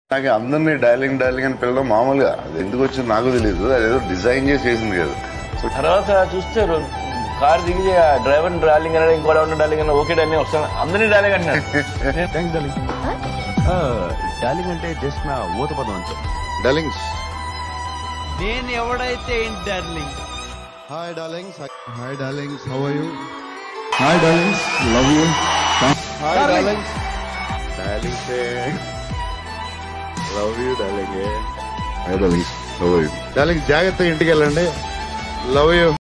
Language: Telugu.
నాకు అందరినీ డార్లింగ్ డార్లింగ్ అని పిల్లడం మామూలుగా అది ఎందుకు వచ్చింది నాకు తెలియదు అదేదో డిజైన్ చేసి చేసింది కదా సో తర్వాత చూస్తే రో- కార్ దిగి డ్రైవర్ డార్లింగ్ అన్నాడు ఇంకో డార్లింగ్ డార్లింగ్ అన్నాడు ఓకే డార్లింగ్ వస్తాను అందరినీ డార్లింగ్ అంటున్నాడు థ్యాంక్స్ డార్లింగ్ డార్లింగ్ అంటే జస్ట్ నా ఊత పదం అంతే డార్లింగ్స్ నేను ఎవడైతే ఏంటి darling hi darlings hi darlings how are you hi darlings love you hi darlings darlings love you darling darlings love you darling జాగ్రత్తగా ఇంటికి వెళ్ళండి లవ్ యూ